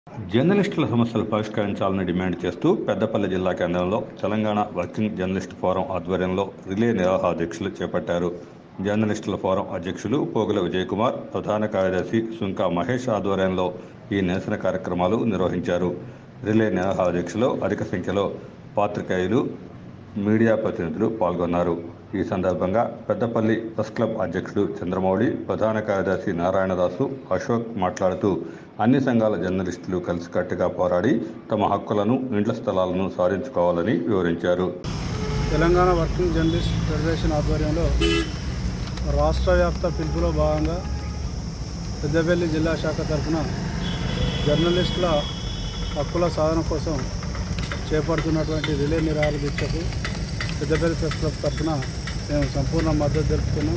జర్నలిస్టుల సమస్యలు పరిష్కరించాలని డిమాండ్ చేస్తూ పెద్దపల్లి జిల్లా కేంద్రంలో తెలంగాణ వర్కింగ్ జర్నలిస్ట్ ఫోరం ఆధ్వర్యంలో రిలే నిరాహాదీక్షలు చేపట్టారు జర్నలిస్టుల ఫోరం అధ్యక్షులు పోగుల విజయకుమార్ ప్రధాన కార్యదర్శి సుంకా మహేష్ ఆధ్వర్యంలో ఈ నిరసన కార్యక్రమాలు నిర్వహించారు రిలే నిరాహాదీక్షలో అధిక సంఖ్యలో పాత్రికేయులు మీడియా ప్రతినిధులు పాల్గొన్నారు ఈ సందర్భంగా పెద్దపల్లి ప్రెస్ క్లబ్ అధ్యక్షుడు చంద్రమౌళి ప్రధాన కార్యదర్శి నారాయణదాసు అశోక్ మాట్లాడుతూ అన్ని సంఘాల జర్నలిస్టులు కలిసికట్టుగా పోరాడి తమ హక్కులను ఇండ్ల స్థలాలను సాధించుకోవాలని వివరించారు తెలంగాణ వర్కింగ్ జర్నలిస్ట్ ఫెడరేషన్ ఆధ్వర్యంలో రాష్ట్ర వ్యాప్త పిలుపులో భాగంగా పెద్దపల్లి జిల్లా శాఖ తరఫున జర్నలిస్టుల హక్కుల సాధన కోసం చేపడుతున్నటువంటి రిలే నిరాహార దీక్షకు పెద్దపల్లి ప్రెస్ క్లబ్ తరఫున మేము సంపూర్ణ మద్దతు తెలుపుతున్నాం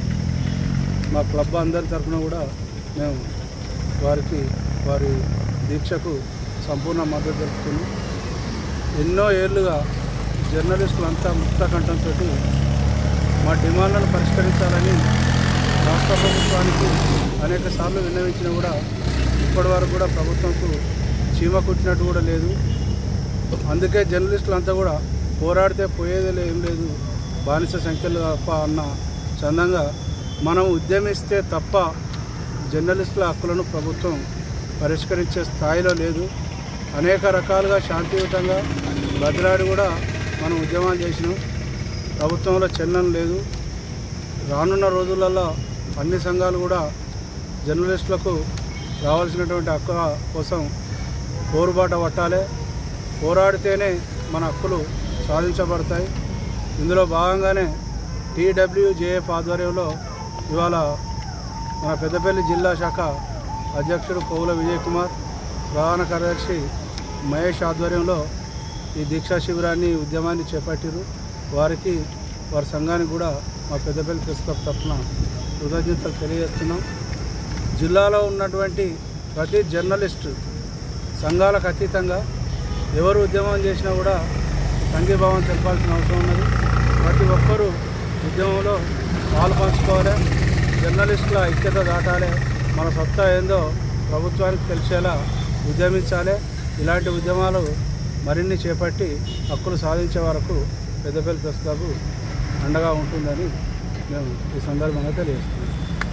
మా క్లబ్ అందరి తరఫున కూడా మేము వారికి వారి దీక్షకు సంపూర్ణ మద్దతు తెలుపుతున్నాం ఎన్నో ఏళ్ళుగా జర్నలిస్టులంతా ముక్త కంఠంతో మా డిమాండ్లను పరిష్కరించాలని రాష్ట్ర ప్రభుత్వానికి అనేక సార్లు విన్నవించినా కూడా ఇప్పటి వరకు కూడా ప్రభుత్వంకు చీమ కుట్టినట్టు కూడా లేదు అందుకే జర్నలిస్టులంతా కూడా పోరాడితే పోయేది లే- ఏం లేదు బానిస సంఖ్యలు తప్ప అన్న చందంగా మనం ఉద్యమిస్తే తప్ప జర్నలిస్టుల హక్కులను ప్రభుత్వం పరిష్కరించే స్థాయిలో లేదు అనేక రకాలుగా శాంతియుతంగా బదిలాడి కూడా మనం ఉద్యమాలు చేసినాం ప్రభుత్వంలో చెల్లం లేదు రానున్న రోజులలో అన్ని సంఘాలు కూడా జర్నలిస్టులకు రావాల్సినటువంటి హక్కుల కోసం పోరుబాట పట్టాలి పోరాడితేనే మన హక్కులు సాధించబడతాయి ఇందులో భాగంగానే టీడబ్ల్యూజేఎఫ్ ఆధ్వర్యంలో ఇవాళ మన పెద్దపల్లి జిల్లా శాఖ అధ్యక్షుడు పౌల విజయ్ కుమార్ ప్రధాన కార్యదర్శి మహేష్ ఆధ్వర్యంలో ఈ దీక్షా శిబిరాన్ని ఉద్యమాన్ని చేపట్టారు వారికి వారి సంఘానికి కూడా మా పెద్దపల్లి ప్రెస్ క్లబ్ తరఫున కృతజ్ఞతలు తెలియజేస్తున్నాం జిల్లాలో ఉన్నటువంటి ప్రతి జర్నలిస్ట్ సంఘాలకు అతీతంగా ఎవరు ఉద్యమం చేసినా కూడా సంఘీభావం తెలపాల్సిన అవసరం ఉన్నది ప్రతి ఒక్కరూ ఉద్యమంలో పాలు పంచుకోవాలి జర్నలిస్టుల ఐక్యత దాటాలి మన సత్తా ఏందో ప్రభుత్వానికి తెలిసేలా ఉద్యమించాలి ఇలాంటి ఉద్యమాలు మరిన్ని చేపట్టి హక్కులు సాధించే వరకు పెద్దపల్లి ప్రెస్ క్లబ్ అండగా ఉంటుందని మేము ఈ సందర్భంగా తెలియజేస్తున్నాం